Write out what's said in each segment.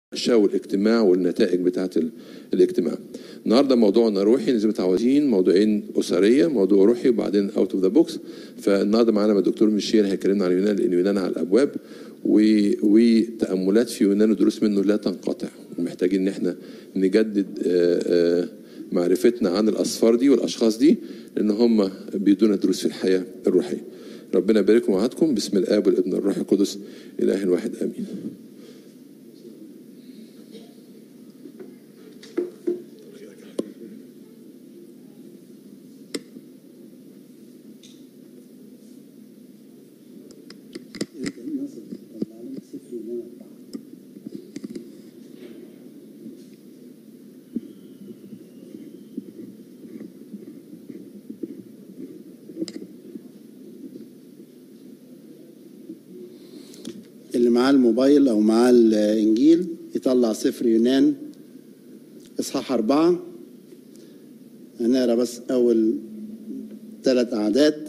المناقشه والاجتماع والنتائج بتاعه ال- الاجتماع. النهارده موضوعنا روحي زي ما متعودين موضوعين اسريه موضوع روحي وبعدين اوت اوف ذا بوكس فالنهارده معانا الدكتور ميشيل هيكلمنا عن اليونان لان اليونان على الابواب و- وتاملات في يونان ودروس منه لا تنقطع ومحتاجين ان احنا نجدد آه، آه، معرفتنا عن الاسفار دي والاشخاص دي لان هم بيدونا دروس في الحياه الروحيه. ربنا يبارككم وعدكم باسم الاب والابن والروح القدس اله الواحد امين. اللي معاه الموبايل او معاه الانجيل يطلع سفر يونان اصحاح اربعه هنقرا بس اول ثلاث اعداد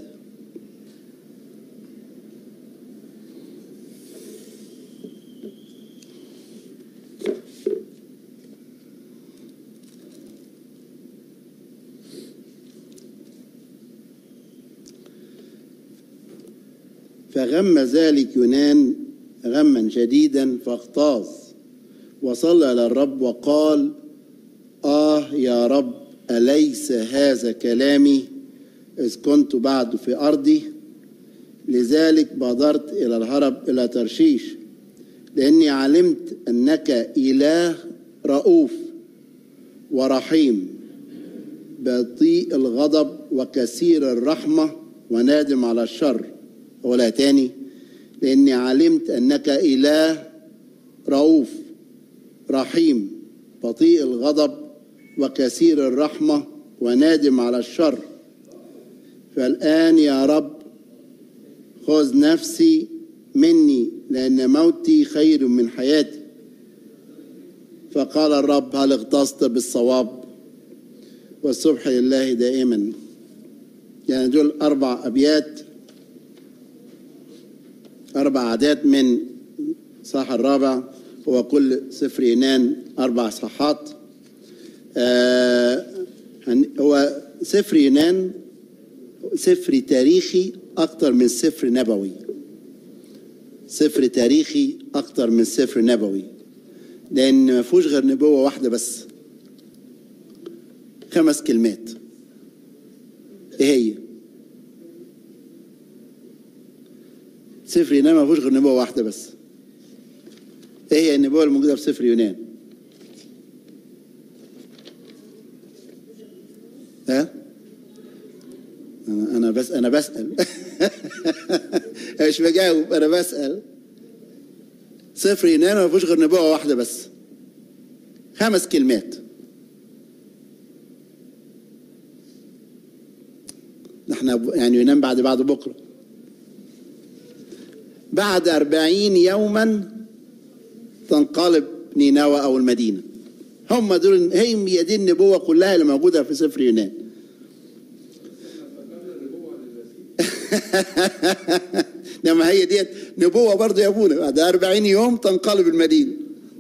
فغم ذلك يونان غما شديدا فاغتاظ وصلى إلى الرب وقال آه يا رب أليس هذا كلامي إذ كنت بعد في أرضي لذلك بادرت إلى الهرب إلى ترشيش لأني علمت أنك إله رؤوف ورحيم بطيء الغضب وكثير الرحمة ونادم على الشر ولا تاني لأني علمت أنك إله رؤوف رحيم بطيء الغضب وكثير الرحمة ونادم على الشر فالآن يا رب خذ نفسي مني لأن موتي خير من حياتي فقال الرب هل اغتصت بالصواب والصبح لله دائما يعني دول أربع أبيات أربع عادات من صح الرابع هو كل سفر يونان أربع صحات آه هن- هو سفر يونان سفر تاريخي أكتر من سفر نبوي سفر تاريخي أكتر من سفر نبوي لأن ما فيهوش غير نبوة واحدة بس خمس كلمات إيه هي؟ سفر يونان ما فيهوش غير نبوة واحدة بس ايه هي النبوة الموجودة في سفر يونان؟ ها؟ أنا أنا بس أنا بسأل مش بجاوب أنا بسأل سفر يونان ما فيهوش غير نبوة واحدة بس خمس كلمات احنا ب- يعني يونان بعد بعد بكره بعد أربعين يوما تنقلب نينوى أو المدينة هم دول هي دي النبوة كلها اللي موجودة في سفر يونان لما هي ديت نبوة برضه يا ابونا بعد أربعين يوم تنقلب المدينة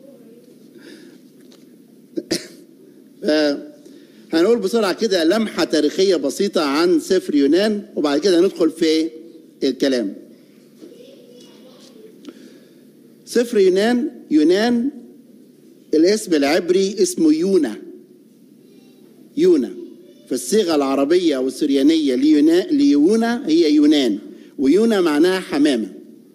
ف- هنقول بسرعة كده لمحة تاريخية بسيطة عن سفر يونان وبعد كده ندخل في الكلام سفر يونان يونان الاسم العبري اسمه يونا يونا في الصيغة العربية أو السريانية ليونا ليونا هي يونان ويونا معناها حمامة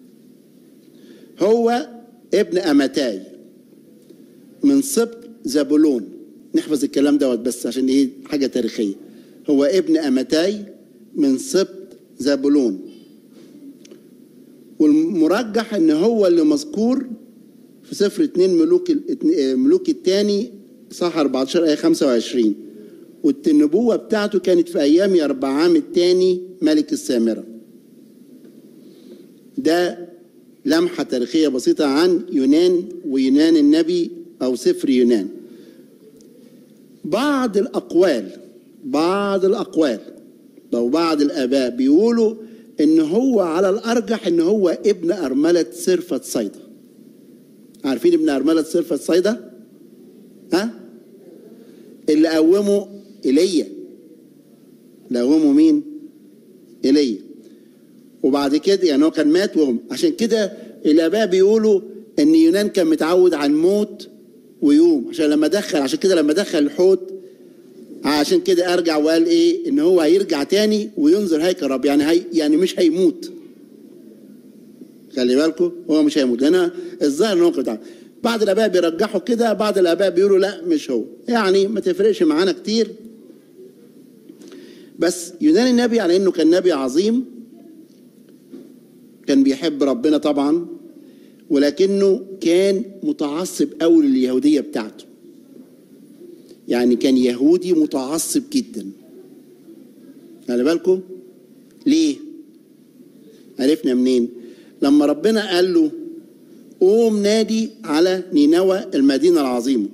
هو ابن أمتاي من سبط زبولون نحفظ الكلام دوت بس عشان ايه حاجة تاريخية هو ابن أمتاي من سبط زبولون والمرجح ان هو اللي مذكور في سفر اتنين ملوك الاتنين- ملوك الثاني صح 14 ايه 25 والنبوة بتاعته كانت في ايام يربعام الثاني ملك السامرة ده لمحة تاريخية بسيطة عن يونان ويونان النبي او سفر يونان بعض الاقوال بعض الاقوال او بعض الاباء بيقولوا ان هو على الارجح ان هو ابن ارمله سرفه صيدا عارفين ابن أرملة صرفة الصيدة ها اللي قومه ايليا اللي قومه مين ايليا وبعد كده يعني هو كان مات وهم عشان كده الاباء بيقولوا ان يونان كان متعود عن موت ويوم عشان لما دخل عشان كده لما دخل الحوت عشان كده ارجع وقال ايه ان هو هيرجع تاني وينظر هيكل الرب يعني هي يعني مش هيموت خلي بالكم هو مش هيموت لان الظاهر ان هو قطع بعض الاباء بيرجحوا كده بعض الاباء بيقولوا لا مش هو يعني ما تفرقش معانا كتير بس يونان النبي على انه كان نبي عظيم كان بيحب ربنا طبعا ولكنه كان متعصب قوي لليهوديه بتاعته يعني كان يهودي متعصب جدا خلي بالكم ليه عرفنا منين لما ربنا قال له قوم نادي على نينوى المدينه العظيمه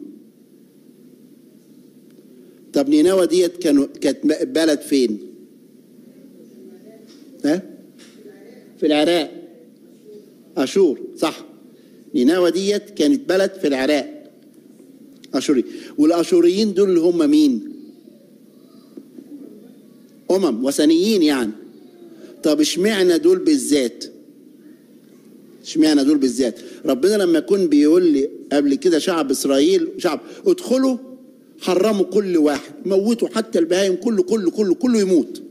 طب نينوى ديت كانوا كانت بلد فين ها في العراق اشور صح نينوى ديت كانت بلد في العراق اشوري والاشوريين دول اللي هم مين امم وثنيين يعني طب اشمعنى دول بالذات اشمعنى دول بالذات ربنا لما يكون بيقول لي قبل كده شعب اسرائيل شعب ادخلوا حرموا كل واحد موتوا حتى البهايم كله كله كله كله يموت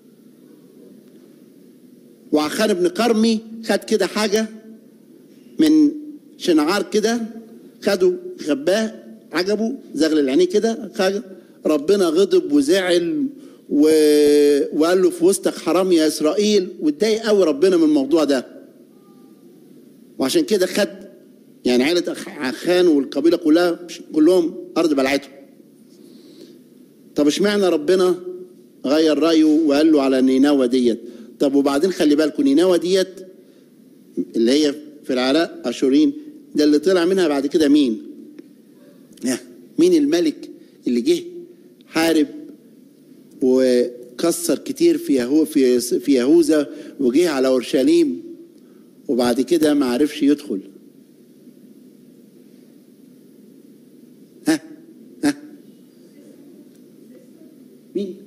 وعخان بن قرمي خد كده حاجه من شنعار كده خده خباه عجبه زغل العينيه كده خد ربنا غضب وزعل و... وقال له في وسطك حرام يا اسرائيل واتضايق قوي ربنا من الموضوع ده وعشان كده خد يعني عائلة عخان والقبيلة كلها كلهم أرض بلعتهم طب اشمعنى ربنا غير رأيه وقال له على نينوى ديت طب وبعدين خلي بالكم نينوى ديت اللي هي في العراق أشورين ده اللي طلع منها بعد كده مين مين الملك اللي جه حارب وكسر كتير في يهو في في يهوذا وجه على اورشليم وبعد كده ما عرفش يدخل ها ها مين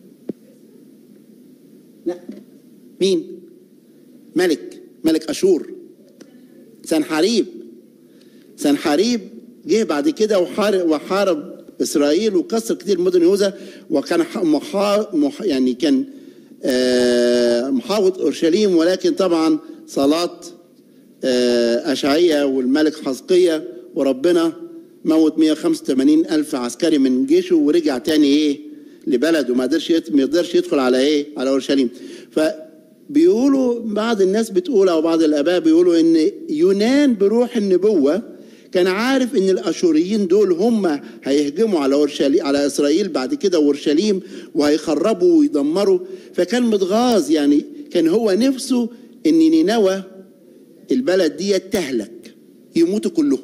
لا مين ملك ملك اشور سنحاريب سنحاريب جه بعد كده وحارب وحارب اسرائيل وكسر كتير مدن يهوذا وكان محا مح يعني كان آه محاوط اورشليم ولكن طبعا صلاه آه اشعيا والملك حزقية وربنا موت 185 الف عسكري من جيشه ورجع تاني ايه لبلده ما قدرش ما يقدرش يدخل على ايه على اورشليم فبيقولوا بعض الناس بتقول او بعض الاباء بيقولوا ان يونان بروح النبوه كان عارف ان الاشوريين دول هم هيهجموا على اورشليم على اسرائيل بعد كده اورشليم وهيخربوا ويدمروا فكان متغاظ يعني كان هو نفسه ان نينوى البلد دي تهلك يموتوا كلهم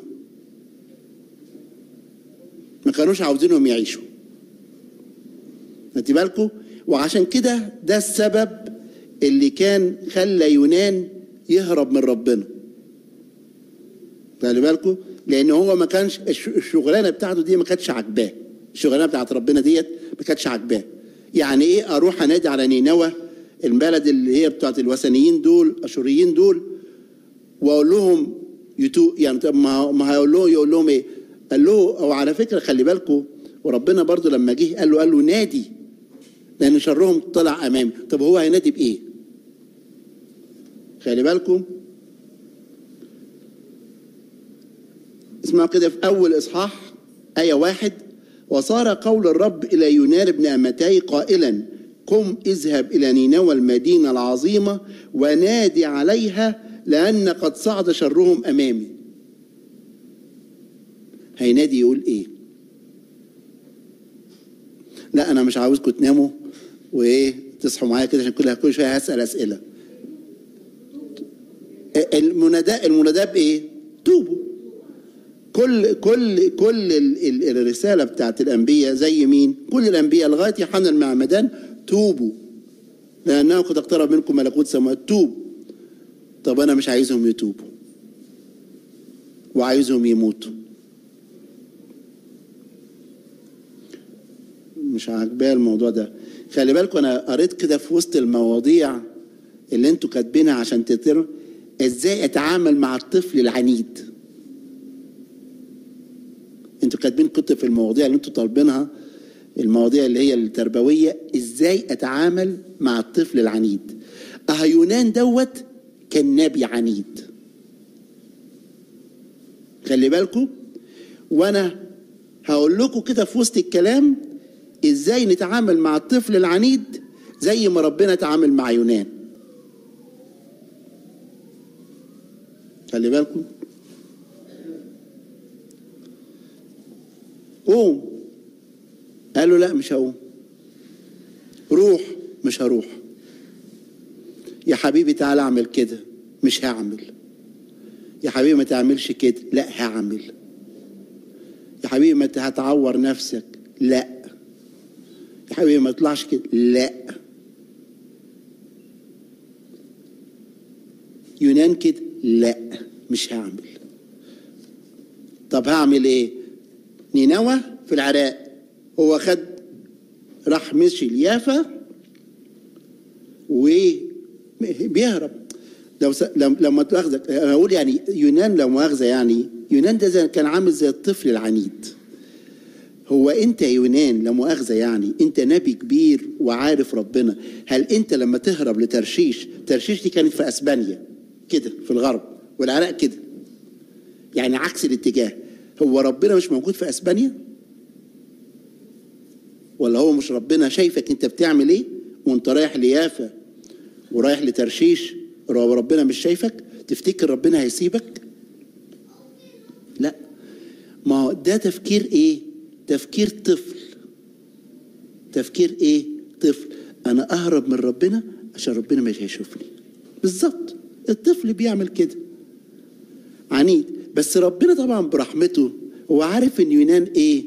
ما كانوش عاوزينهم يعيشوا خدتي بالكم وعشان كده ده السبب اللي كان خلى يونان يهرب من ربنا خلي بالكم لان هو ما كانش الشغلانه بتاعته دي ما كانتش عاجباه الشغلانه بتاعت ربنا ديت ما كانتش عاجباه يعني ايه اروح انادي على نينوى البلد اللي هي بتاعت الوثنيين دول الاشوريين دول واقول لهم يتو يعني طب ما ما هيقول لهم يقول لهم ايه قال له او على فكره خلي بالكم وربنا برضو لما جه قال له قال له نادي لان شرهم طلع امامي طب هو هينادي بايه خلي بالكم اسمعوا كده في أول إصحاح آية واحد وصار قول الرب إلى يونان بن أمتاي قائلا قم اذهب إلى نينوى المدينة العظيمة ونادي عليها لأن قد صعد شرهم أمامي هينادي يقول إيه لا أنا مش عاوزكم تناموا وإيه تصحوا معايا كده عشان كل كل شوية هسأل أسئلة المناداة المناداة بإيه؟ توبوا كل كل كل الرساله بتاعت الانبياء زي مين؟ كل الانبياء لغايه يوحنا المعمدان توبوا لانه قد اقترب منكم ملكوت السماوات توب طب انا مش عايزهم يتوبوا وعايزهم يموتوا مش عاجباه الموضوع ده خلي بالكم انا قريت كده في وسط المواضيع اللي انتوا كاتبينها عشان تقدروا ازاي اتعامل مع الطفل العنيد انتوا كاتبين كتب في المواضيع اللي انتوا طالبينها المواضيع اللي هي التربويه ازاي اتعامل مع الطفل العنيد اه يونان دوت كان نبي عنيد خلي بالكم وانا هقول لكم كده في وسط الكلام ازاي نتعامل مع الطفل العنيد زي ما ربنا تعامل مع يونان خلي بالكم قوم قالوا لا مش هقوم روح مش هروح يا حبيبي تعالى اعمل كده مش هعمل يا حبيبي ما تعملش كده لا هعمل يا حبيبي ما هتعور نفسك لا يا حبيبي ما تطلعش كده لا يونان كده لا مش هعمل طب هعمل ايه نينوى في العراق هو خد راح مشي اليافا وبيهرب لو س... لم- لما تاخذك انا اقول يعني يونان لو مؤاخذه يعني يونان ده زي كان عامل زي الطفل العنيد هو انت يا يونان لا مؤاخذه يعني انت نبي كبير وعارف ربنا هل انت لما تهرب لترشيش ترشيش دي كانت في اسبانيا كده في الغرب والعراق كده يعني عكس الاتجاه هو ربنا مش موجود في اسبانيا ولا هو مش ربنا شايفك انت بتعمل ايه وانت رايح ليافا ورايح لترشيش هو ربنا مش شايفك تفتكر ربنا هيسيبك لا ما هو ده تفكير ايه تفكير طفل تفكير ايه طفل انا اهرب من ربنا عشان ربنا مش هيشوفني بالظبط الطفل بيعمل كده عنيد بس ربنا طبعا برحمته هو عارف ان يونان ايه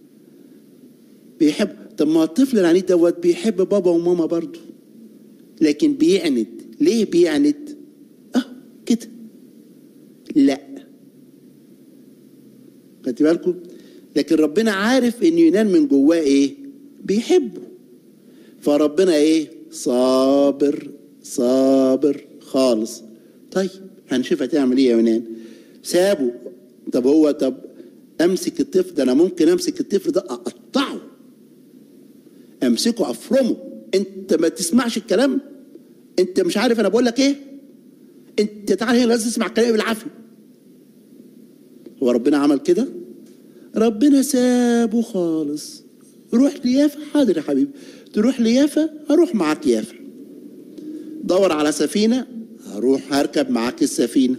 بيحب طب ما الطفل العنيد دوت بيحب بابا وماما برضه لكن بيعند ليه بيعند اه كده لا خدت بالكم لكن ربنا عارف ان يونان من جواه ايه بيحبه فربنا ايه صابر صابر خالص طيب هنشوف هتعمل ايه يا يونان سابه طب هو طب امسك الطفل ده انا ممكن امسك الطفل ده اقطعه امسكه افرمه انت ما تسمعش الكلام انت مش عارف انا بقول لك ايه انت تعالى هنا لازم تسمع الكلام بالعافيه هو ربنا عمل كده ربنا سابه خالص روح ليافا حاضر يا حبيبي تروح ليافا هروح معاك يافا دور على سفينه هروح هركب معاك السفينه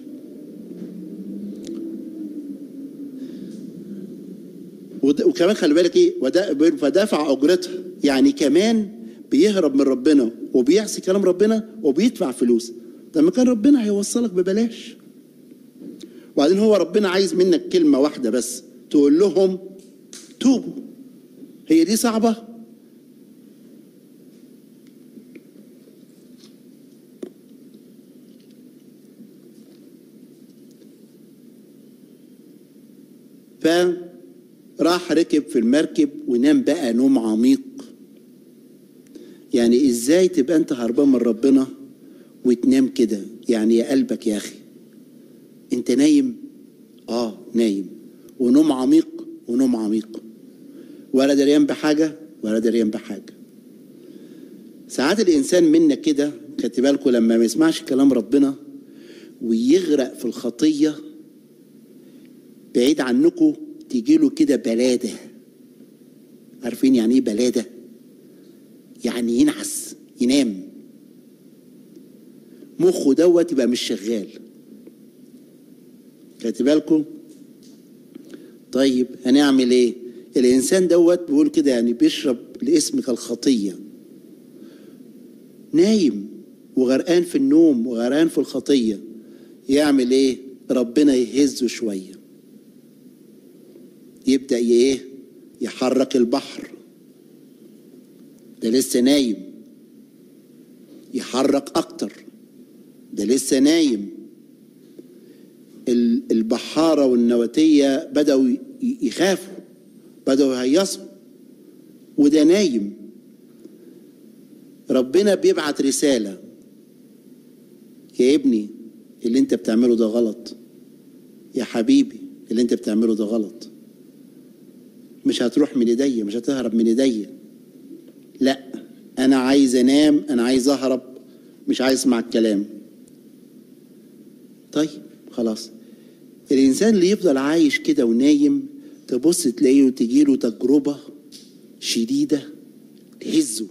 ود- وكمان خلي بالك ايه ودا- فدافع اجرتها يعني كمان بيهرب من ربنا وبيعصي كلام ربنا وبيدفع فلوس لما كان ربنا هيوصلك ببلاش وبعدين هو ربنا عايز منك كلمه واحده بس تقول لهم توبوا هي دي صعبه فراح ركب في المركب ونام بقى نوم عميق يعني ازاي تبقى انت هربان من ربنا وتنام كده يعني يا قلبك يا اخي انت نايم اه نايم ونوم عميق ونوم عميق ولا دريان بحاجه ولا دريان بحاجه ساعات الانسان منا كده خدت بالكم لما ما يسمعش كلام ربنا ويغرق في الخطيه بعيد عنكم تيجي له كده بلاده عارفين يعني ايه بلاده يعني ينعس ينام مخه دوت يبقى مش شغال خدت بالكم طيب هنعمل ايه الانسان دوت بيقول كده يعني بيشرب لاسمك الخطيه نايم وغرقان في النوم وغرقان في الخطيه يعمل ايه ربنا يهزه شويه يبدا ايه يحرك البحر ده لسه نايم يحرك اكتر ده لسه نايم ال- البحارة والنواتية بدأوا ي- يخافوا بدأوا يهيصوا وده نايم ربنا بيبعت رسالة يا ابني اللي انت بتعمله ده غلط يا حبيبي اللي انت بتعمله ده غلط مش هتروح من ايديا مش هتهرب من ايديا لا انا عايز انام انا عايز اهرب مش عايز اسمع الكلام طيب خلاص الانسان اللي يفضل عايش كده ونايم تبص تلاقيه تجيله تجربه شديده تهزه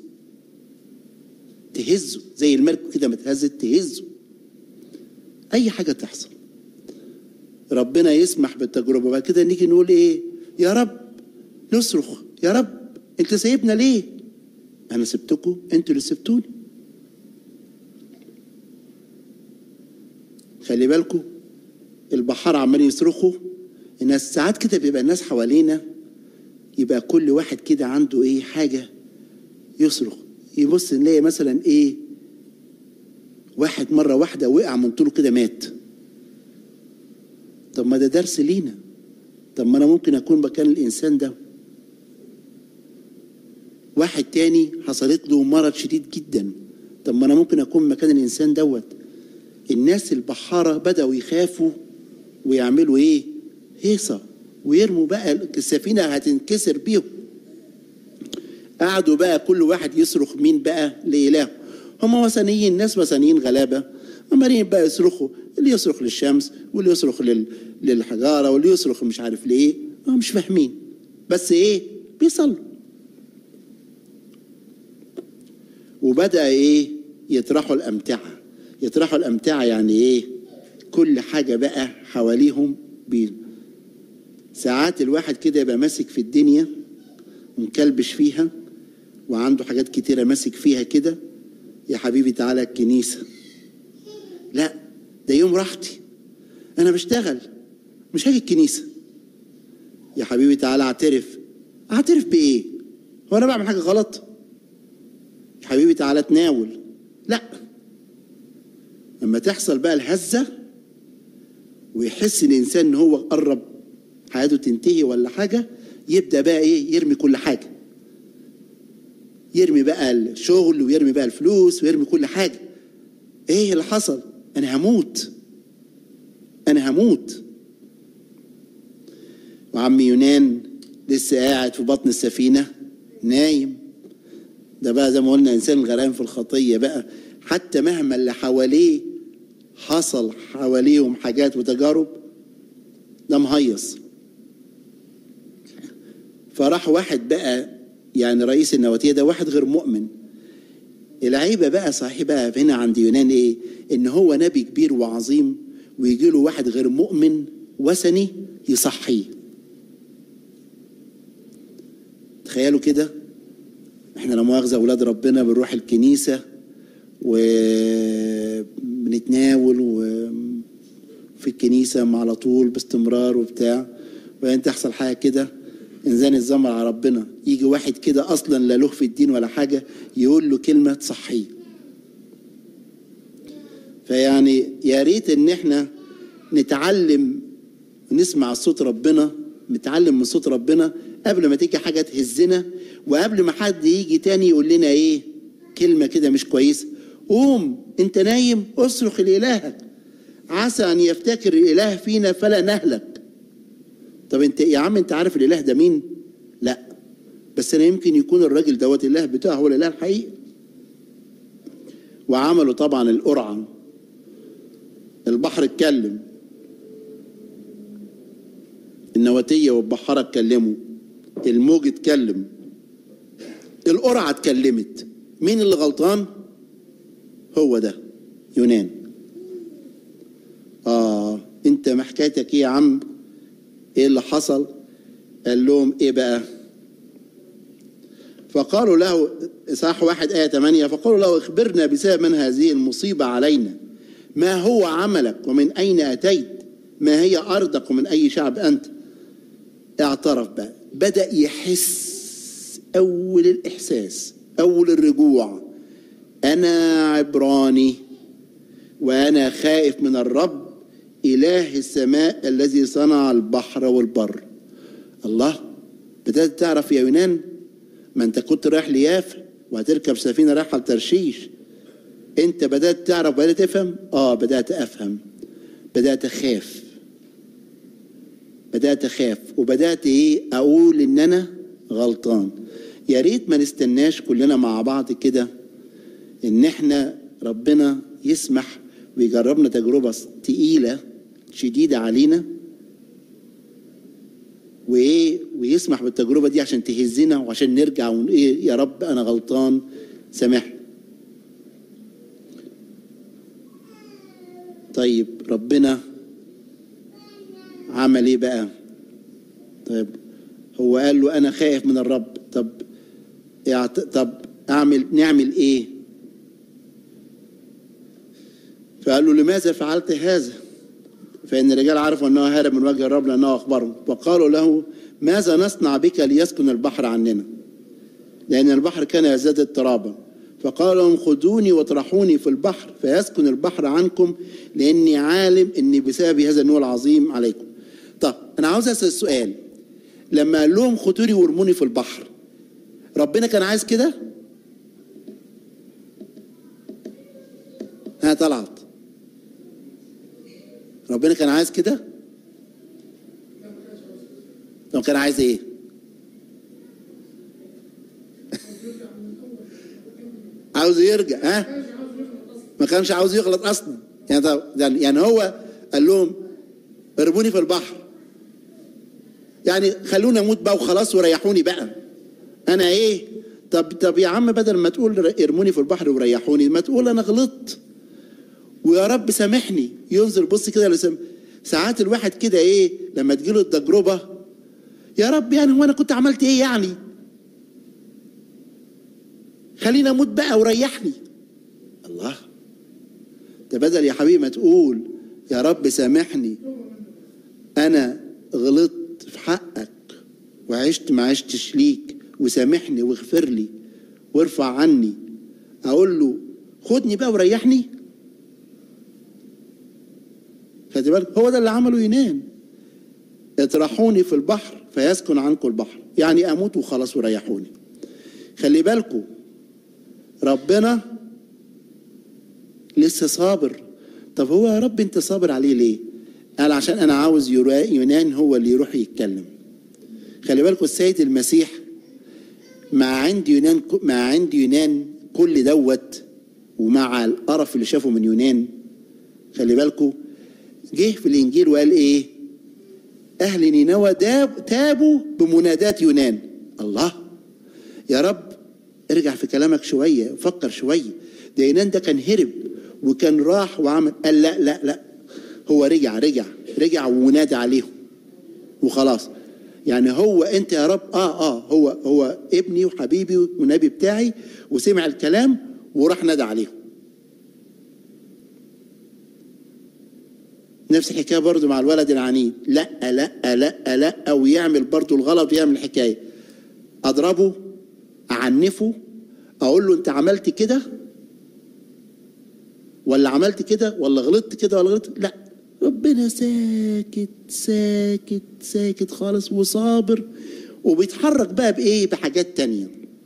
تهزه زي المركب كده ما اتهزت تهزه اي حاجه تحصل ربنا يسمح بالتجربه بعد كده نيجي نقول ايه يا رب نصرخ يا رب انت سايبنا ليه انا سبتكم انتوا اللي سبتوني خلي بالكم البحار عمال يصرخوا الناس ساعات كده بيبقى الناس حوالينا يبقى كل واحد كده عنده ايه حاجه يصرخ يبص نلاقي مثلا ايه واحد مره واحده وقع من طوله كده مات طب ما ده درس لينا طب ما انا ممكن اكون مكان الانسان ده واحد تاني حصلت له مرض شديد جدا طب ما انا ممكن اكون مكان الانسان دوت الناس البحارة بدأوا يخافوا ويعملوا ايه هيصة ويرموا بقى السفينة هتنكسر بيهم قعدوا بقى كل واحد يصرخ مين بقى لإله هم وثنيين ناس وثنيين غلابة عمالين بقى يصرخوا اللي يصرخ للشمس واللي يصرخ لل... للحجارة واللي يصرخ مش عارف لإيه هم مش فاهمين بس إيه بيصلوا وبدأ إيه يطرحوا الأمتعة يطرحوا الأمتعة يعني إيه كل حاجة بقى حواليهم بي ساعات الواحد كده يبقى ماسك في الدنيا ومكلبش فيها وعنده حاجات كتيرة ماسك فيها كده يا حبيبي تعالى الكنيسة لا ده يوم راحتي أنا بشتغل مش هاجي الكنيسة يا حبيبي تعالى اعترف اعترف بإيه؟ هو أنا بعمل حاجة غلط؟ يا حبيبي تعالى تناول لا لما تحصل بقى الهزة ويحس الإنسان إن هو قرب حياته تنتهي ولا حاجة يبدأ بقى إيه يرمي كل حاجة يرمي بقى الشغل ويرمي بقى الفلوس ويرمي كل حاجة إيه اللي حصل أنا هموت أنا هموت وعم يونان لسه قاعد في بطن السفينة نايم ده بقى زي ما قلنا إنسان غرقان في الخطية بقى حتى مهما اللي حواليه حصل حواليهم حاجات وتجارب ده مهيص فراح واحد بقى يعني رئيس النواتية ده واحد غير مؤمن العيبة بقى صحيح بقى هنا عند يونان ايه ان هو نبي كبير وعظيم ويجي له واحد غير مؤمن وثني يصحيه تخيلوا كده احنا لا مؤاخذة اولاد ربنا بنروح الكنيسة وبنتناول وفي الكنيسة على طول باستمرار وبتاع وبعدين تحصل حاجة كده انزان الزمر على ربنا يجي واحد كده اصلا لا له في الدين ولا حاجة يقول له كلمة تصحيه فيعني يا ريت ان احنا نتعلم ونسمع صوت ربنا نتعلم من صوت ربنا قبل ما تيجي حاجة تهزنا وقبل ما حد يجي تاني يقول لنا ايه كلمة كده مش كويسة قوم انت نايم اصرخ لإلهك عسى ان يفتكر الاله فينا فلا نهلك طب انت يا عم انت عارف الاله ده مين لا بس انا يمكن يكون الراجل دوت الاله بتاعه هو الاله الحقيقي وعملوا طبعا القرعه البحر اتكلم النواتيه والبحاره اتكلموا الموج اتكلم القرعه اتكلمت مين اللي غلطان هو ده يونان اه انت ما حكايتك ايه يا عم ايه اللي حصل قال لهم ايه بقى فقالوا له إصحاح واحد آية 8 فقالوا له اخبرنا بسبب من هذه المصيبة علينا ما هو عملك ومن أين أتيت ما هي أرضك ومن أي شعب أنت اعترف بقى بدأ يحس أول الإحساس أول الرجوع أنا عبراني وأنا خائف من الرب إله السماء الذي صنع البحر والبر الله بدأت تعرف يا يونان ما انت كنت رايح ليافا وهتركب سفينة رايحة لترشيش انت بدأت تعرف بدأت تفهم اه بدأت افهم بدأت اخاف بدأت اخاف وبدأت ايه اقول ان انا غلطان يا ريت ما نستناش كلنا مع بعض كده ان احنا ربنا يسمح ويجربنا تجربة تقيلة شديدة علينا وايه ويسمح بالتجربة دي عشان تهزنا وعشان نرجع ونقول ايه يا رب انا غلطان سامحني طيب ربنا عمل ايه بقى طيب هو قال له انا خايف من الرب طب يعت... طب اعمل نعمل ايه فقال له لماذا فعلت هذا فان الرجال عرفوا انه هارب من وجه الرب لانه اخبرهم وقالوا له ماذا نصنع بك ليسكن البحر عننا لان البحر كان يزداد اضطرابا فقال لهم خذوني واطرحوني في البحر فيسكن البحر عنكم لاني عالم اني بسبب هذا النوع العظيم عليكم طب انا عاوز اسال السؤال لما قال لهم خذوني وارموني في البحر ربنا كان عايز كده ها طلعت ربنا كان عايز كده طب كان عايز ايه عاوز يرجع ها ما كانش عاوز يغلط اصلا يعني طب يعني هو قال لهم ارموني في البحر يعني خلوني اموت بقى وخلاص وريحوني بقى انا ايه طب طب يا عم بدل ما تقول ارموني في البحر وريحوني ما تقول انا غلطت ويا رب سامحني ينظر بص كده لسم ساعات الواحد كده ايه لما تجيله التجربه يا رب يعني هو انا كنت عملت ايه يعني خليني اموت بقى وريحني الله ده بدل يا حبيبي ما تقول يا رب سامحني انا غلطت في حقك وعشت ما عشتش ليك وسامحني واغفر لي وارفع عني اقول له خدني بقى وريحني خدي بالك هو ده اللي عمله ينام اطرحوني في البحر فيسكن عنكم البحر يعني اموت وخلاص وريحوني خلي بالكم ربنا لسه صابر طب هو يا رب انت صابر عليه ليه قال عشان انا عاوز يونان هو اللي يروح يتكلم خلي بالكم السيد المسيح مع عند يونان مع عند يونان كل دوت ومع القرف اللي شافه من يونان خلي بالكم جه في الانجيل وقال ايه اهل نينوى تابوا بمنادات يونان الله يا رب ارجع في كلامك شويه فكر شويه ده يونان ده كان هرب وكان راح وعمل قال لا لا لا هو رجع رجع رجع ونادى عليهم وخلاص يعني هو انت يا رب اه اه هو هو ابني وحبيبي والنبي بتاعي وسمع الكلام وراح نادى عليهم نفس الحكايه برضو مع الولد العنيد لا لا لا لا ويعمل برضو الغلط ويعمل الحكايه اضربه اعنفه اقول له انت عملت كده ولا عملت كده ولا غلطت كده ولا غلطت لا ربنا ساكت ساكت ساكت خالص وصابر وبيتحرك بقى بايه بحاجات تانية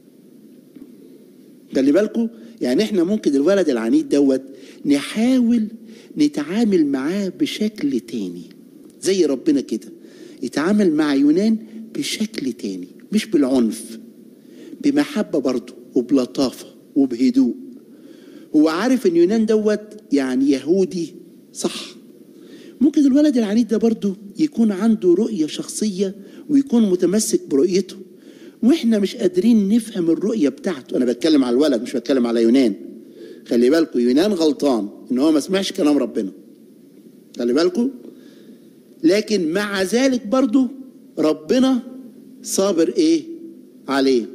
خلي بالكم يعني احنا ممكن الولد العنيد دوت نحاول نتعامل معاه بشكل تاني زي ربنا كده يتعامل مع يونان بشكل تاني مش بالعنف بمحبة برضه وبلطافة وبهدوء هو عارف ان يونان دوت يعني يهودي صح ممكن الولد العنيد ده برضه يكون عنده رؤية شخصية ويكون متمسك برؤيته واحنا مش قادرين نفهم الرؤية بتاعته انا بتكلم على الولد مش بتكلم على يونان خلي بالكم يونان غلطان ان هو ما سمعش كلام ربنا خلي بالكم لكن مع ذلك برضه ربنا صابر ايه عليه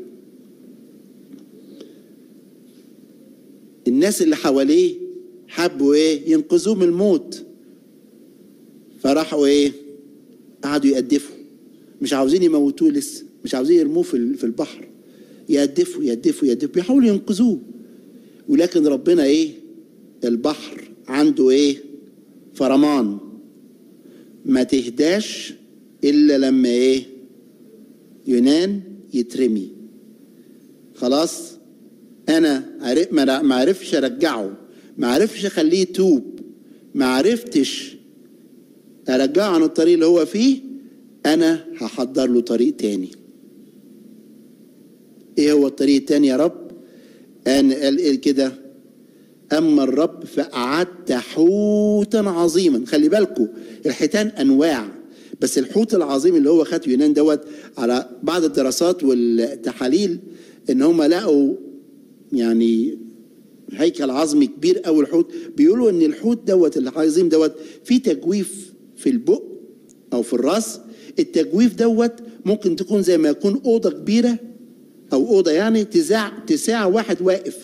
الناس اللي حواليه حبوا ايه ينقذوه من الموت فراحوا ايه قعدوا يقدفوا مش عاوزين يموتوه لسه مش عاوزين يرموه في في البحر يقدفوا يقدفوا يقدفوا بيحاولوا ينقذوه ولكن ربنا ايه البحر عنده ايه فرمان ما تهداش الا لما ايه يونان يترمي خلاص انا عرف ما ما عرفش ارجعه ما عرفش اخليه يتوب ما عرفتش ارجعه عن الطريق اللي هو فيه انا هحضر له طريق تاني ايه هو الطريق التاني يا رب انا قال ايه كده اما الرب فاعدت حوتا عظيما خلي بالكم الحيتان انواع بس الحوت العظيم اللي هو خد يونان دوت على بعض الدراسات والتحاليل ان هم لقوا يعني هيكل عظمي كبير قوي الحوت بيقولوا ان الحوت دوت العظيم دوت فيه تجويف في البق او في الراس التجويف دوت ممكن تكون زي ما يكون اوضه كبيره او اوضه يعني تساع تساع واحد واقف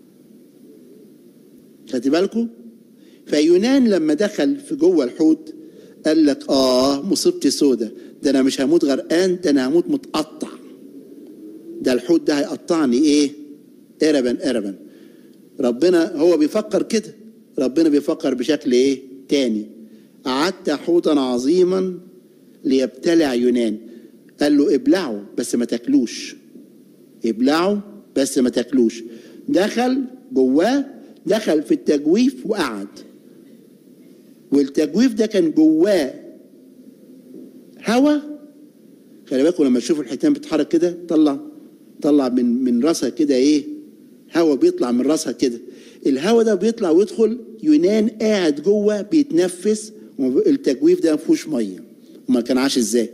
خدت بالكم فيونان لما دخل في جوه الحوت قال لك اه مصيبتي سودة ده انا مش هموت غرقان ده انا هموت متقطع ده الحوت ده هيقطعني ايه قربا قربا ربنا هو بيفكر كده ربنا بيفكر بشكل ايه تاني أعدت حوتا عظيما ليبتلع يونان قال له ابلعه بس ما تاكلوش ابلعه بس ما تاكلوش دخل جواه دخل في التجويف وقعد والتجويف ده كان جواه هوا خلي بالكم لما تشوفوا الحيتان بتتحرك كده طلع طلع من من راسها كده ايه هوا بيطلع من راسها كده الهوا ده بيطلع ويدخل يونان قاعد جوه بيتنفس التجويف ده ما فيهوش ميه امال كان عاش ازاي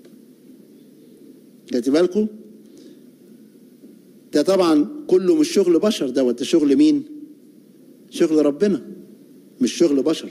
خدت بالكم ده طبعا كله مش شغل بشر دوت ده شغل مين شغل ربنا مش شغل بشر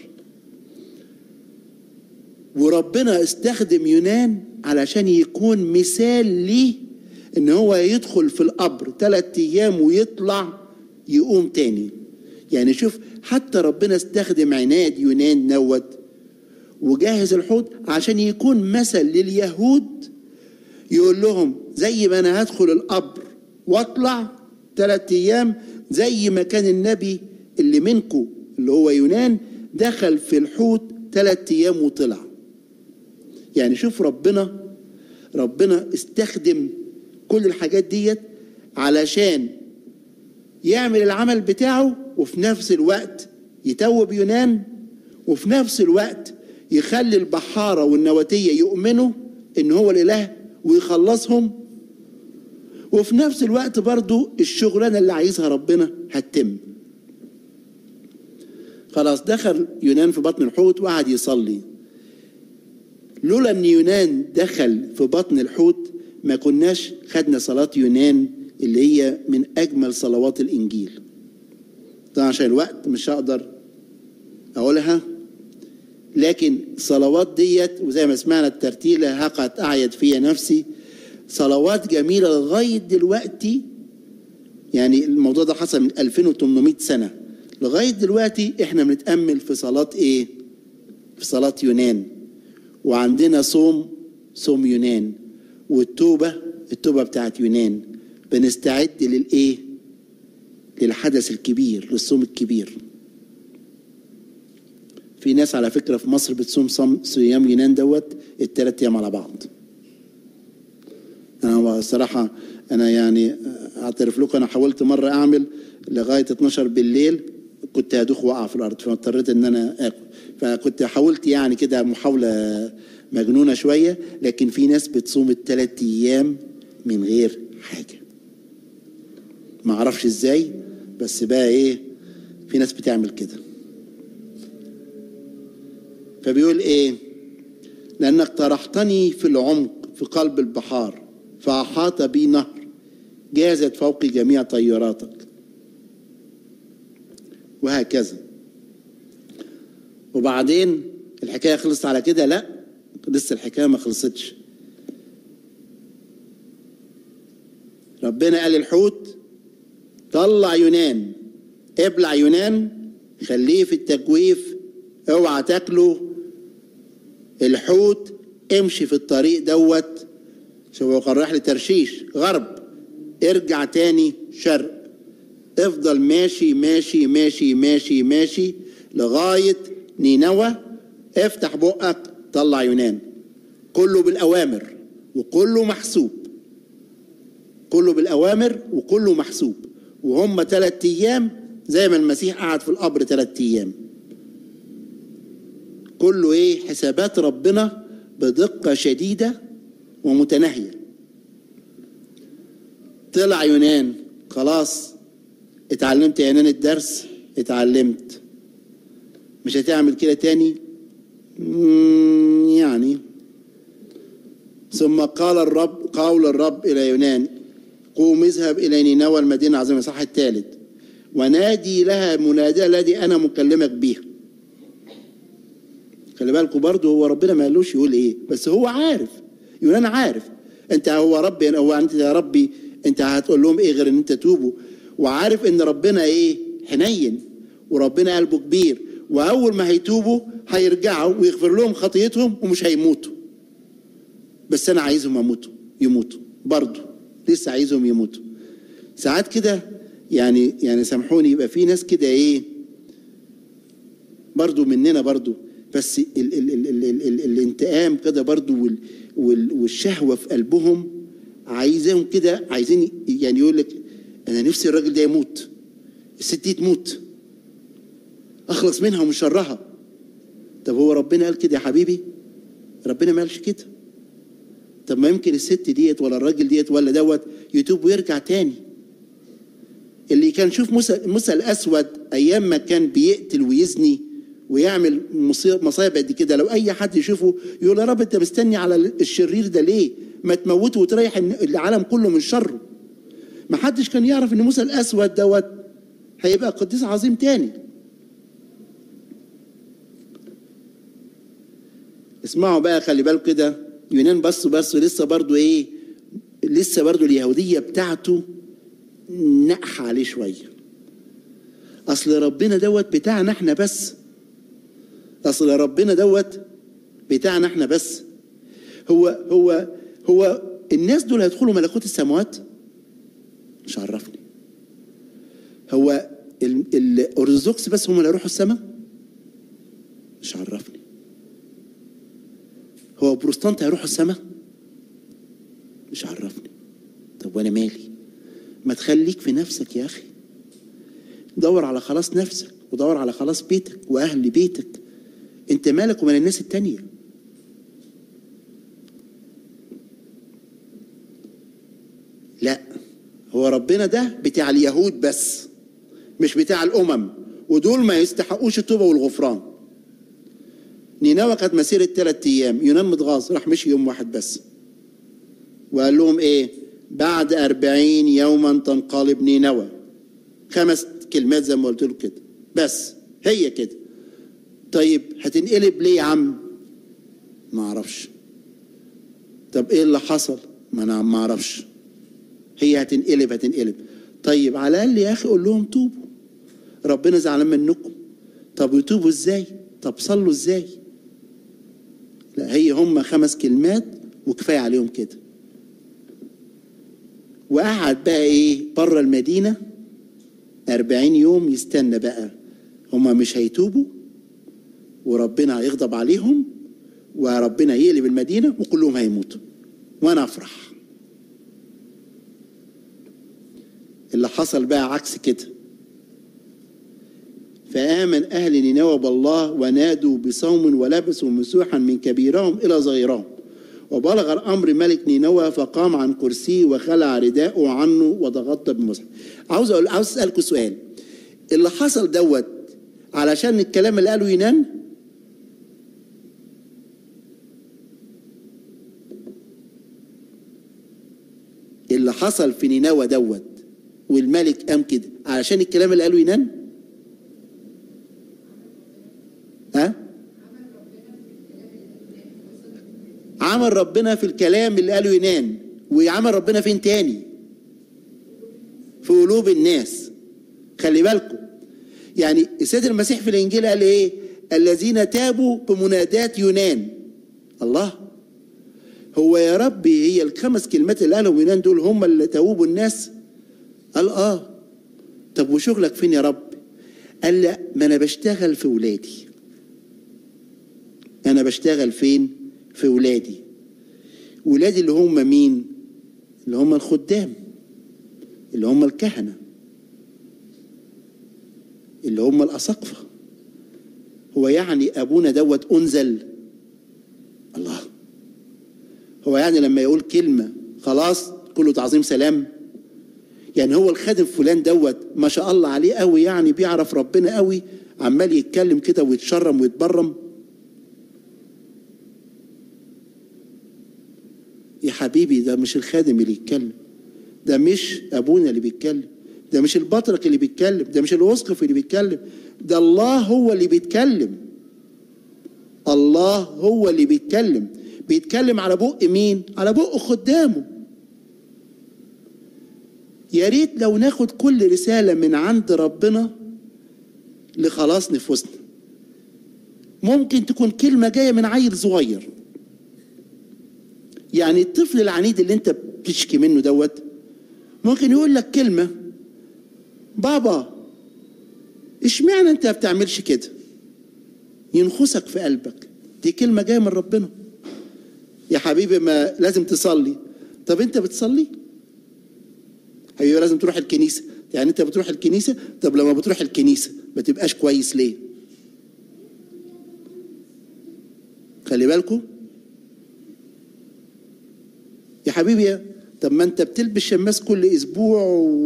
وربنا استخدم يونان علشان يكون مثال ليه ان هو يدخل في القبر ثلاث ايام ويطلع يقوم تاني يعني شوف حتى ربنا استخدم عناد يونان نوت وجهز الحوت عشان يكون مثل لليهود يقول لهم زي ما انا هدخل القبر واطلع ثلاث ايام زي ما كان النبي اللي منكم اللي هو يونان دخل في الحوت ثلاث ايام وطلع يعني شوف ربنا ربنا استخدم كل الحاجات ديت علشان يعمل العمل بتاعه وفي نفس الوقت يتوب يونان وفي نفس الوقت يخلي البحارة والنواتية يؤمنوا ان هو الاله ويخلصهم وفي نفس الوقت برضو الشغلانة اللي عايزها ربنا هتتم خلاص دخل يونان في بطن الحوت وقعد يصلي لولا ان يونان دخل في بطن الحوت ما كناش خدنا صلاة يونان اللي هي من اجمل صلوات الانجيل طبعا عشان الوقت مش هقدر اقولها لكن صلوات ديت وزي ما سمعنا الترتيلة هقت أعيد فيها نفسي صلوات جميلة لغاية دلوقتي يعني الموضوع ده حصل من 2800 سنة لغاية دلوقتي احنا بنتأمل في صلاة ايه في صلاة يونان وعندنا صوم صوم يونان والتوبة التوبة بتاعت يونان بنستعد للايه للحدث الكبير للصوم الكبير في ناس على فكره في مصر بتصوم صم صيام يونان دوت الثلاث ايام على بعض انا الصراحه انا يعني اعترف لكم انا حاولت مره اعمل لغايه 12 بالليل كنت هدوخ واقع في الارض فاضطريت ان انا اكل فكنت حاولت يعني كده محاوله مجنونه شويه لكن في ناس بتصوم الثلاث ايام من غير حاجه ما اعرفش ازاي بس بقى ايه في ناس بتعمل كده فبيقول ايه لانك طرحتني في العمق في قلب البحار فاحاط بي نهر جازت فوقي جميع طياراتك وهكذا وبعدين الحكايه خلصت على كده لا لسه الحكايه ما خلصتش ربنا قال الحوت طلع يونان ابلع يونان خليه في التجويف اوعى تاكله الحوت امشي في الطريق دوت شوف هو كان رايح لترشيش غرب ارجع تاني شرق افضل ماشي ماشي ماشي ماشي ماشي لغاية نينوى افتح بقك طلع يونان كله بالاوامر وكله محسوب كله بالاوامر وكله محسوب وهم ثلاث ايام زي ما المسيح قعد في القبر ثلاث ايام كله ايه حسابات ربنا بدقه شديده ومتناهيه طلع يونان خلاص اتعلمت يا يونان الدرس اتعلمت مش هتعمل كده تاني مم، يعني ثم قال الرب قول الرب الى يونان قوم اذهب الى نينوى المدينه العظيمه صح الثالث ونادي لها منادى الذي انا مكلمك بيها خلي بالكم برضه هو ربنا ما قالوش يقول ايه بس هو عارف يونان عارف انت هو ربي هو انت يا ربي انت هتقول لهم ايه غير ان انت توبوا وعارف ان ربنا ايه حنين وربنا قلبه كبير واول ما هيتوبوا هيرجعوا ويغفر لهم خطيتهم ومش هيموتوا بس انا عايزهم يموتوا يموتوا برضه لسه عايزهم يموتوا ساعات كده يعني يعني سامحوني يبقى في ناس كده ايه برضو مننا برضو بس ال ال ال ال ال ال الانتقام كده برضو وال وال والشهوة في قلبهم عايزاهم كده عايزين يعني يقول لك انا نفسي الراجل ده يموت الست دي تموت اخلص منها ومن شرها طب هو ربنا قال كده يا حبيبي ربنا ما قالش كده طب ما يمكن الست ديت ولا الراجل ديت ولا دوت يتوب ويرجع تاني اللي كان شوف موسى موسى الاسود ايام ما كان بيقتل ويزني ويعمل مصيب- مصايب قد كده لو اي حد يشوفه يقول يا رب انت مستني على الشرير ده ليه؟ ما تموته وتريح الن- العالم كله من شره. ما حدش كان يعرف ان موسى الاسود دوت هيبقى قديس عظيم تاني. اسمعوا بقى خلي بالكم كده يونان بس بس لسه برضو ايه لسه برضو اليهوديه بتاعته نقح عليه شويه اصل ربنا دوت بتاعنا احنا بس اصل ربنا دوت بتاعنا احنا بس هو هو هو الناس دول هيدخلوا ملكوت السماوات مش عرفني هو ال- الارثوذكس بس هم اللي هيروحوا السماء مش عرفني هو البروتستانت هيروحوا السماء مش عرفني طب وانا مالي ما تخليك في نفسك يا اخي دور على خلاص نفسك ودور على خلاص بيتك واهل بيتك انت مالك ومال الناس التانية لا هو ربنا ده بتاع اليهود بس مش بتاع الامم ودول ما يستحقوش التوبه والغفران نينوى كانت مسيرة ثلاث أيام يونان متغاظ راح مشي يوم واحد بس وقال لهم إيه بعد أربعين يوما تنقلب نينوى خمس كلمات زي ما قلت له كده بس هي كده طيب هتنقلب ليه يا عم ما اعرفش طب ايه اللي حصل ما انا ما اعرفش هي هتنقلب هتنقلب طيب على الاقل يا اخي قول لهم توبوا ربنا زعلان منكم طب يتوبوا ازاي طب صلوا ازاي لا هي هم خمس كلمات وكفايه عليهم كده وقعد بقى ايه بره المدينه أربعين يوم يستنى بقى هما مش هيتوبوا وربنا هيغضب عليهم وربنا يقلب المدينة وكلهم هيموتوا وأنا أفرح اللي حصل بقى عكس كده فآمن أهل نينوى بالله ونادوا بصوم ولبسوا مسوحا من كبيرهم إلى صغيرهم وبلغ الأمر ملك نينوى فقام عن كرسيه وخلع رداءه عنه وتغطى بمصحف عاوز أقول عاوز أسألكم سؤال اللي حصل دوت علشان الكلام اللي قاله ينام اللي حصل في نينوى دوت والملك قام كده علشان الكلام اللي قاله ينام ها عمل ربنا في الكلام اللي قاله ينام وعمل ربنا فين تاني في قلوب الناس خلي بالكم يعني السيد المسيح في الانجيل قال ايه الذين تابوا بمنادات يونان الله هو يا ربي هي الخمس كلمات اللي قالهم يونان دول هم اللي توبوا الناس قال اه طب وشغلك فين يا رب قال لا ما انا بشتغل في ولادي انا بشتغل فين في ولادي ولادي اللي هم مين اللي هم الخدام اللي هم الكهنه اللي هم الاساقفه هو يعني ابونا دوت انزل الله هو يعني لما يقول كلمه خلاص كله تعظيم سلام يعني هو الخادم فلان دوت ما شاء الله عليه قوي يعني بيعرف ربنا قوي عمال يتكلم كده ويتشرم ويتبرم يا حبيبي ده مش الخادم اللي يتكلم ده مش ابونا اللي بيتكلم ده مش البطرك اللي بيتكلم ده مش الوسقف اللي بيتكلم ده الله هو اللي بيتكلم الله هو اللي بيتكلم بيتكلم على بق مين على بق خدامه يا ريت لو ناخد كل رسالة من عند ربنا لخلاص نفوسنا ممكن تكون كلمة جاية من عيل صغير يعني الطفل العنيد اللي انت بتشكي منه دوت ممكن يقول لك كلمة بابا اشمعنى انت ما بتعملش كده ينخسك في قلبك دي كلمة جاية من ربنا يا حبيبي ما لازم تصلي طب انت بتصلي حبيبي لازم تروح الكنيسة يعني انت بتروح الكنيسة طب لما بتروح الكنيسة ما تبقاش كويس ليه خلي بالكم يا حبيبي طب ما انت بتلبس شماس كل اسبوع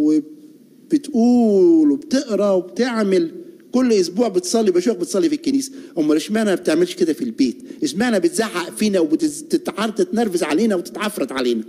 وبتقول وبتقرا وبتعمل كل اسبوع بتصلي بشوفك بتصلي في الكنيسه امال اشمعنى ما بتعملش كده في البيت اشمعنى بتزعق فينا وبتتعرض تتنرفز علينا وتتعفرت علينا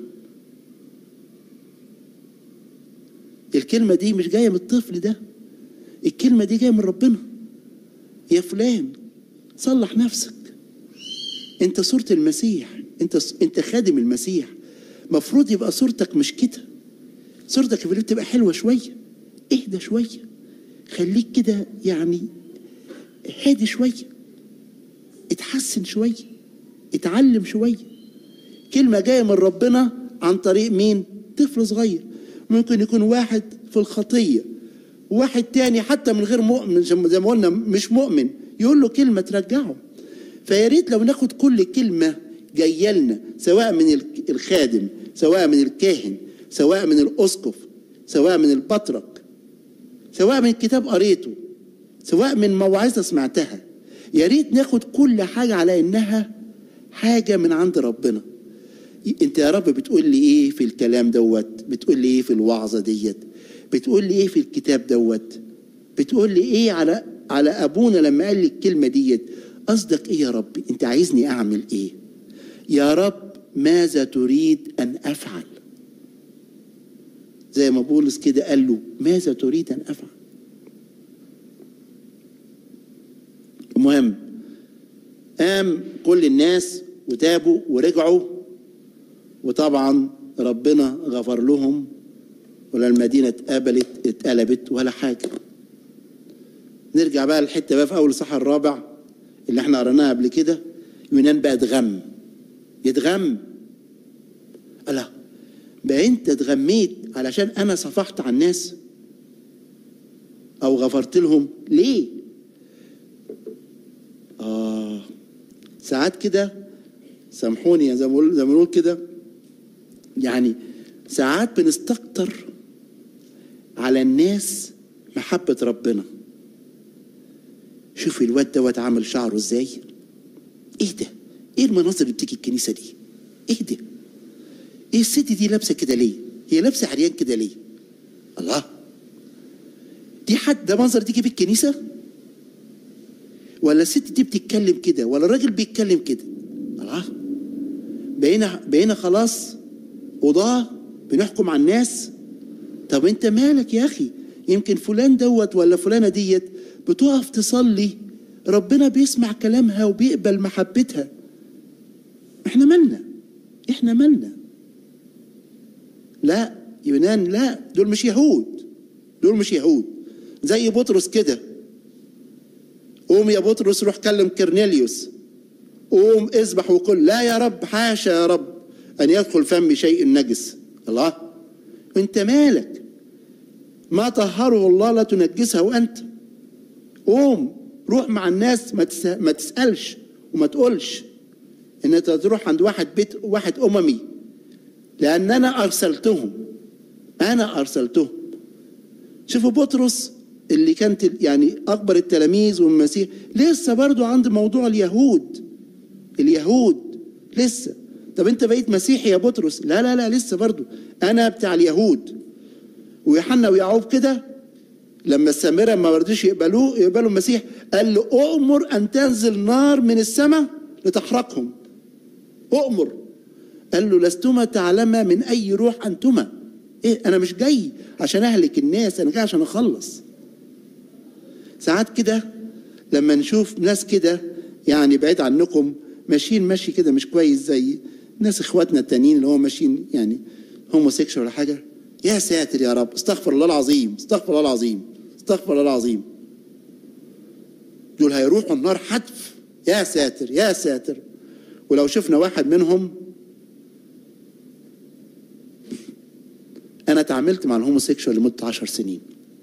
الكلمه دي مش جايه من الطفل ده الكلمه دي جايه من ربنا يا فلان صلح نفسك انت صوره المسيح انت انت خادم المسيح مفروض يبقى صورتك مش كده صورتك في اللي بتبقى حلوه شويه اهدى شويه خليك كده يعني هادي شويه اتحسن شويه اتعلم شويه كلمه جايه من ربنا عن طريق مين طفل صغير ممكن يكون واحد في الخطيه واحد تاني حتى من غير مؤمن زي ما قلنا مش مؤمن يقول له كلمه ترجعه فيا ريت لو ناخد كل كلمه جايه لنا سواء من الخادم سواء من الكاهن سواء من الاسقف سواء من البطرك سواء من كتاب قريته سواء من موعظه سمعتها يا ريت ناخد كل حاجه على انها حاجه من عند ربنا انت يا رب بتقول لي ايه في الكلام دوت بتقول لي ايه في الوعظه ديت بتقول لي ايه في الكتاب دوت بتقول لي ايه على على ابونا لما قال لي الكلمه ديت قصدك ايه يا ربي انت عايزني اعمل ايه يا رب ماذا تريد ان افعل زي ما بولس كده قال له ماذا تريد ان افعل المهم قام كل الناس وتابوا ورجعوا وطبعا ربنا غفر لهم ولا المدينة اتقبلت اتقلبت ولا حاجة نرجع بقى الحتة بقى في أول الصح الرابع اللي احنا قريناها قبل كده يونان بقى اتغم يتغم الله بقى انت اتغميت علشان انا صفحت على الناس او غفرت لهم ليه اه ساعات كده سامحوني زي ما بقول زي ما بنقول كده يعني ساعات بنستكتر على الناس محبة ربنا شوفي الواد دوت عامل شعره ازاي ايه ده ايه المناظر اللي بتيجي الكنيسة دي ايه ده ايه الست دي لابسة كده ليه هي لابسة عريان كده ليه الله دي حد ده منظر تيجي في الكنيسة ولا الست دي بتتكلم كده ولا الراجل بيتكلم كده الله بقينا بقينا خلاص قضاة بنحكم على الناس طب انت مالك يا اخي يمكن فلان دوت ولا فلانة ديت بتقف تصلي ربنا بيسمع كلامها وبيقبل محبتها احنا مالنا احنا مالنا لا يونان لا دول مش يهود دول مش يهود زي بطرس كده قوم يا بطرس روح كلم كرنيليوس قوم اذبح وكل لا يا رب حاشا يا رب ان يدخل فمي شيء نجس الله انت مالك ما طهره الله لا تنجسه وانت قوم روح مع الناس ما, تس... ما تسالش وما تقولش ان انت تروح عند واحد بيت واحد اممي لان انا ارسلتهم انا ارسلتهم شوفوا بطرس اللي كانت يعني اكبر التلاميذ والمسيح لسه برضو عند موضوع اليهود اليهود لسه طب انت بقيت مسيحي يا بطرس لا لا لا لسه برضو انا بتاع اليهود ويوحنا ويعقوب كده لما السامره ما رضيش يقبلوه يقبلوا المسيح قال له اؤمر ان تنزل نار من السماء لتحرقهم اؤمر قال له لستما تعلما من اي روح انتما ايه انا مش جاي عشان اهلك الناس انا جاي عشان اخلص ساعات كده لما نشوف ناس كده يعني بعيد عنكم ماشيين ماشي كده مش كويس زي ناس اخواتنا التانيين اللي هو ماشيين يعني هوموسيكشوال ولا حاجه يا ساتر يا رب استغفر الله العظيم استغفر الله العظيم استغفر الله العظيم دول هيروحوا النار حتف يا ساتر يا ساتر ولو شفنا واحد منهم انا اتعاملت مع الهوموسيكشوال لمده عشر سنين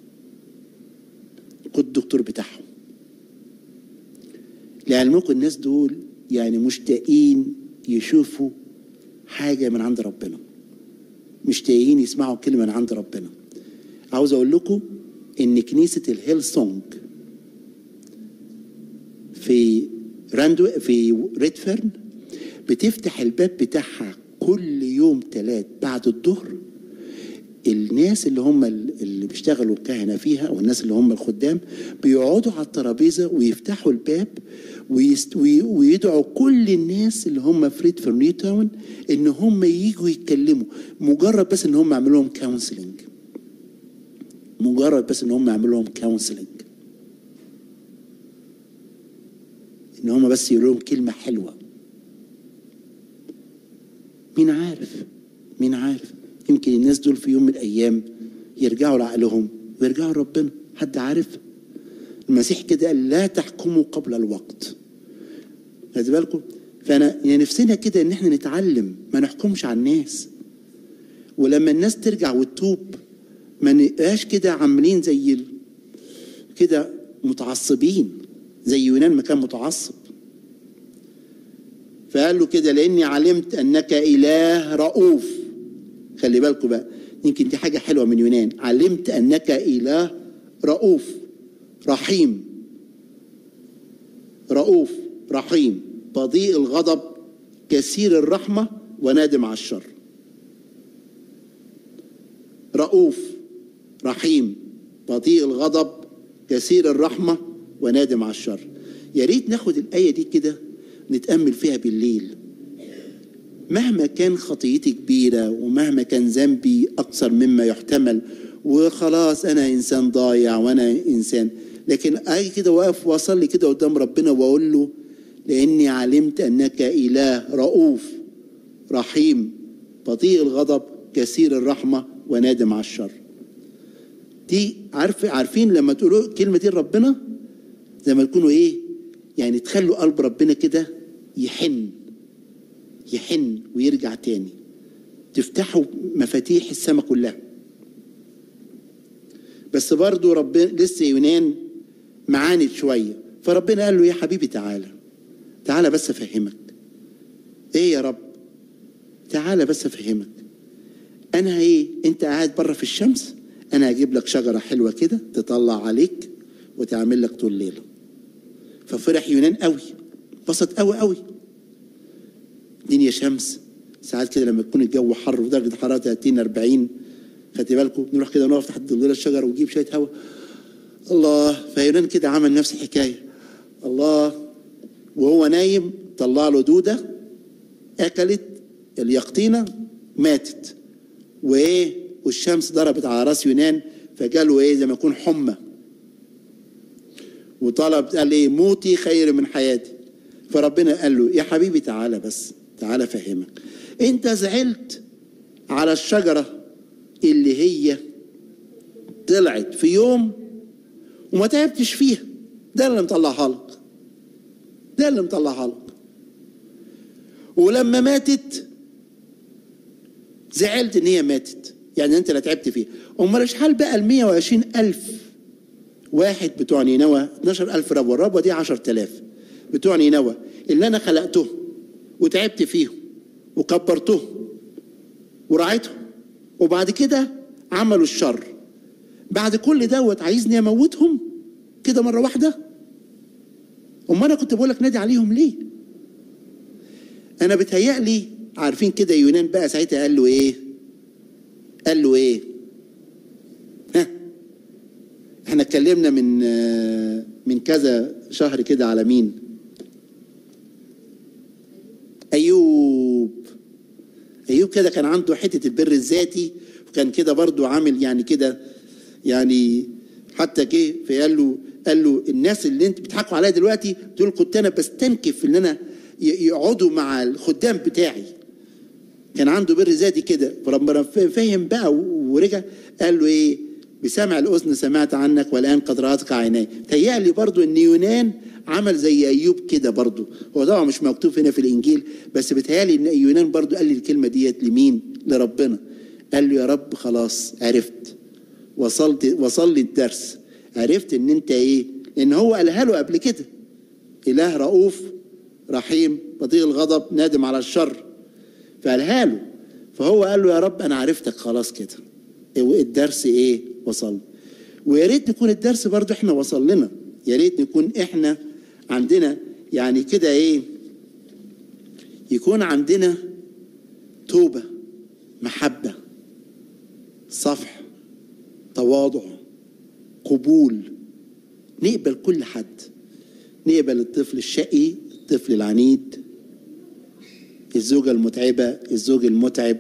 كنت الدكتور بتاعهم لعلمكم الناس دول يعني مشتاقين يشوفوا حاجة من عند ربنا مشتاقين يسمعوا كلمة من عند ربنا عاوز أقول لكم إن كنيسة الهيل سونج في راندو في ريدفيرن بتفتح الباب بتاعها كل يوم تلات بعد الظهر الناس اللي هم اللي بيشتغلوا الكهنه فيها او الناس اللي هم الخدام بيقعدوا على الترابيزه ويفتحوا الباب ويست وي- ويدعوا كل الناس اللي هم في ريد نيو تاون ان هم يجوا يتكلموا مجرد بس ان هم يعملوا لهم كونسلنج مجرد بس ان هم يعملوا لهم كونسلنج ان هم بس يقولوا لهم كلمه حلوه مين عارف مين عارف يمكن الناس دول في يوم من الايام يرجعوا لعقلهم ويرجعوا لربنا حد عارف المسيح كده قال لا تحكموا قبل الوقت خدي بالكم فانا يعني نفسنا كده ان احنا نتعلم ما نحكمش على الناس ولما الناس ترجع وتتوب ما نبقاش كده عاملين زي ال- كده متعصبين زي يونان ما كان متعصب فقال له كده لاني علمت انك اله رؤوف خلي بالكم بقى يمكن دي حاجه حلوه من يونان علمت انك اله رؤوف رحيم رؤوف رحيم بطيء الغضب كثير الرحمه ونادم على الشر رؤوف رحيم بطيء الغضب كثير الرحمه ونادم على الشر يا ريت ناخد الايه دي كده نتامل فيها بالليل مهما كان خطيتي كبيرة ومهما كان ذنبي أكثر مما يحتمل وخلاص أنا إنسان ضايع وأنا إنسان لكن أجي كده واقف وأصلي كده قدام ربنا وأقول له لأني علمت أنك إله رؤوف رحيم بطيء الغضب كثير الرحمة ونادم على الشر دي عارف عارفين لما تقولوا كلمة دي لربنا زي ما تكونوا إيه يعني تخلوا قلب ربنا كده يحن يحن ويرجع تاني تفتحوا مفاتيح السماء كلها بس برضو ربنا لسه يونان معاند شوية فربنا قال له يا حبيبي تعالى تعالى بس افهمك ايه يا رب تعالى بس افهمك انا ايه انت قاعد بره في الشمس انا هجيب لك شجره حلوه كده تطلع عليك وتعمل لك طول الليله ففرح يونان قوي بسط قوي قوي الدنيا شمس ساعات كده لما يكون الجو حر ودرجه الحراره 30 40 خدت بالكم نروح كده نقف تحت ظل الشجر ونجيب شويه هواء الله فيونان كده عمل نفس الحكايه الله وهو نايم طلع له دوده اكلت اليقطينه ماتت وايه والشمس ضربت على راس يونان فجاله ايه زي ما يكون حمى وطلب قال ايه موتي خير من حياتي فربنا قال له يا حبيبي تعالى بس تعالى فهمك انت زعلت على الشجره اللي هي طلعت في يوم وما تعبتش فيها ده اللي مطلعها لك ده اللي مطلعها لك ولما ماتت زعلت ان هي ماتت يعني انت اللي تعبت فيها امال ايش حال بقى ال 120 الف واحد بتوع نينوى 12 الف ربوه الربوه دي 10000 بتوع نينوى اللي انا خلقته وتعبت فيهم وكبرتهم ورعيتهم وبعد كده عملوا الشر بعد كل دوت عايزني اموتهم كده مره واحده امال انا كنت بقول لك نادي عليهم ليه انا بتهيألي عارفين كده يونان بقى ساعتها قال له ايه قال له ايه ها احنا اتكلمنا من آه، من كذا شهر كده على مين ايوب ايوب كده كان عنده حته البر الذاتي وكان كده برضو عامل يعني كده يعني حتى جه فقال له قال له الناس اللي انت بتضحكوا عليا دلوقتي دول كنت انا بستنكف ان انا ي- يقعدوا مع الخدام بتاعي كان عنده بر ذاتي كده فلما فهم بقى ورجع قال له ايه بسمع الاذن سمعت عنك والان قد راتك عيناي تهيألي برضو ان يونان عمل زي ايوب كده برضو هو طبعا مش مكتوب هنا في الانجيل بس بتهيألي ان يونان برضو قال لي الكلمه ديت لمين لربنا قال له يا رب خلاص عرفت وصلت وصل لي الدرس عرفت ان انت ايه لان هو قالها له قبل كده اله رؤوف رحيم بطيء الغضب نادم على الشر فقالها له فهو قال له يا رب انا عرفتك خلاص كده الدرس ايه وصل ويا ريت نكون الدرس برضو احنا وصل لنا يا ريت نكون احنا عندنا يعني كده ايه يكون عندنا توبه محبه صفح تواضع قبول نقبل كل حد نقبل الطفل الشقي الطفل العنيد الزوجة المتعبة الزوج المتعب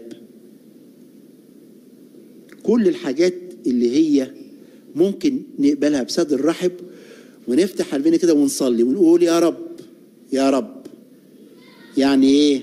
كل الحاجات اللي هي ممكن نقبلها بصدر رحب ونفتح قلبنا كده ونصلي ونقول يا رب يا رب يعني ايه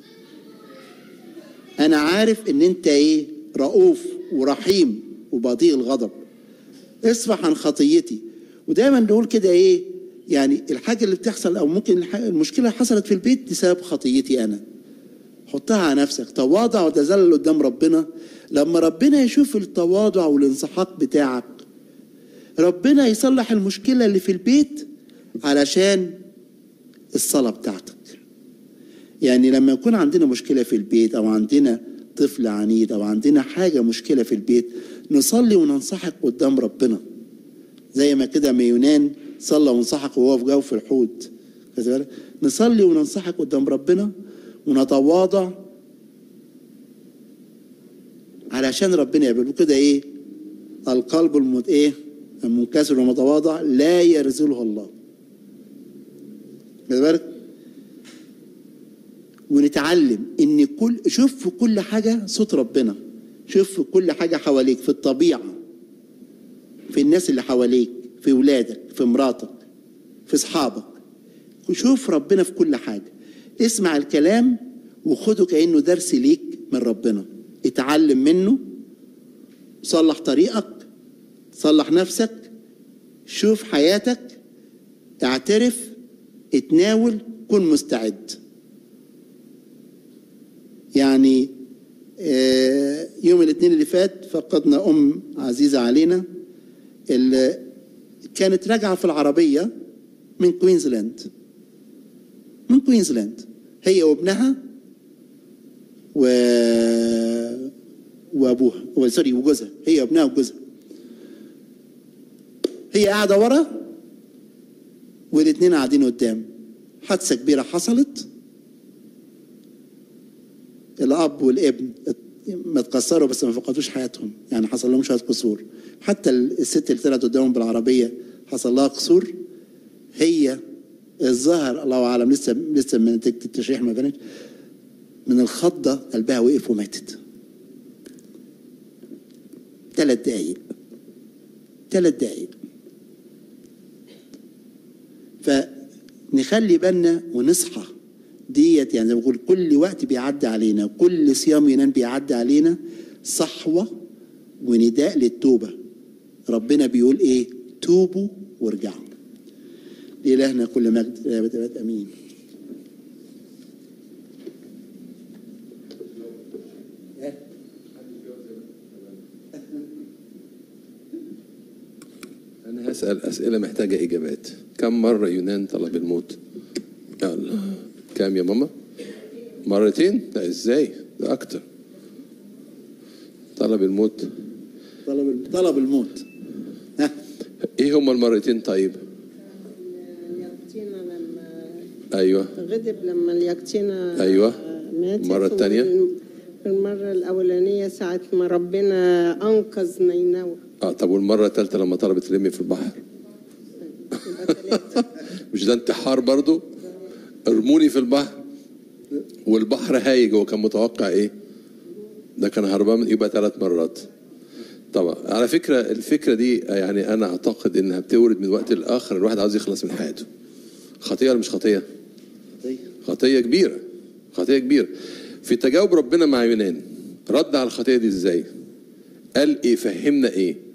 انا عارف ان انت ايه رؤوف ورحيم وبطيء الغضب اصفح عن خطيتي ودايما نقول كده ايه يعني الحاجه اللي بتحصل او ممكن الح- المشكله اللي حصلت في البيت بسبب خطيتي انا حطها على نفسك تواضع وتذلل قدام ربنا لما ربنا يشوف التواضع والانسحاق بتاعك ربنا يصلح المشكله اللي في البيت علشان الصلاه بتاعتك يعني لما يكون عندنا مشكلة في البيت أو عندنا طفل عنيد أو عندنا حاجة مشكلة في البيت نصلي وننصحك قدام ربنا زي ما كده ما يونان صلى وانصحك وهو في جوف الحوت خد بالك؟ نصلي وننصحك قدام ربنا ونتواضع علشان ربنا يقبل كده ايه القلب المت ايه المنكسر والمتواضع لا يرزله الله خد بالك ونتعلم ان كل شوف في كل حاجه صوت ربنا شوف في كل حاجه حواليك في الطبيعه في الناس اللي حواليك في ولادك في مراتك في اصحابك شوف ربنا في كل حاجه اسمع الكلام وخده كانه درس ليك من ربنا اتعلم منه صلح طريقك صلح نفسك شوف حياتك اعترف اتناول كن مستعد يعني آه، يوم الاثنين اللي فات فقدنا ام عزيزه علينا اللي كانت راجعه في العربيه من كوينزلاند من كوينزلاند هي وابنها و وابوها و- سوري وجوزها هي وابنها وجوزها هي قاعده ورا والاثنين قاعدين قدام حادثه كبيره حصلت الاب والابن ات- ما اتكسروا بس ما فقدوش حياتهم يعني حصل لهم شويه كسور حتى الست اللي طلعت قدامهم بالعربيه حصل لها كسور هي الظاهر الله اعلم لسه لسه من نتيجه التشريح ما بانتش من الخضه قلبها وقف وماتت ثلاث دقايق ثلاث دقايق فنخلي بالنا ونصحى ديت يعني زي ما بقول كل وقت بيعدي علينا كل صيام ينام بيعدي علينا صحوة ونداء للتوبة ربنا بيقول ايه توبوا وارجعوا لإلهنا كل مجد يا أبد الآباد. امين أنا هسأل أسئلة محتاجة إجابات كم مرة يونان طلب الموت؟ يلا كام يا ماما مرتين لا ازاي ده اكتر طلب الموت طلب طلب الموت ها ايه هما المرتين طيب اليقطينة لما ايوه غضب لما اليقطينة أيوة. ماتت المرة التانية؟ وال- المرة الأولانية ساعة ما ربنا أنقذ نينوى اه طب والمره الثالثه لما طلبت ترمي في البحر يبقى ثلاثة مش ده انتحار برضو ارموني في البحر والبحر هايج هو كان متوقع ايه ده كان هربان يبقى ثلاث مرات طبعا على فكره الفكره دي يعني انا اعتقد انها بتورد من وقت لاخر الواحد عاوز يخلص من حياته خطيه ولا مش خطيه خطيه كبيره خطيه كبيره في تجاوب ربنا مع يونان رد على الخطيه دي ازاي قال ايه فهمنا ايه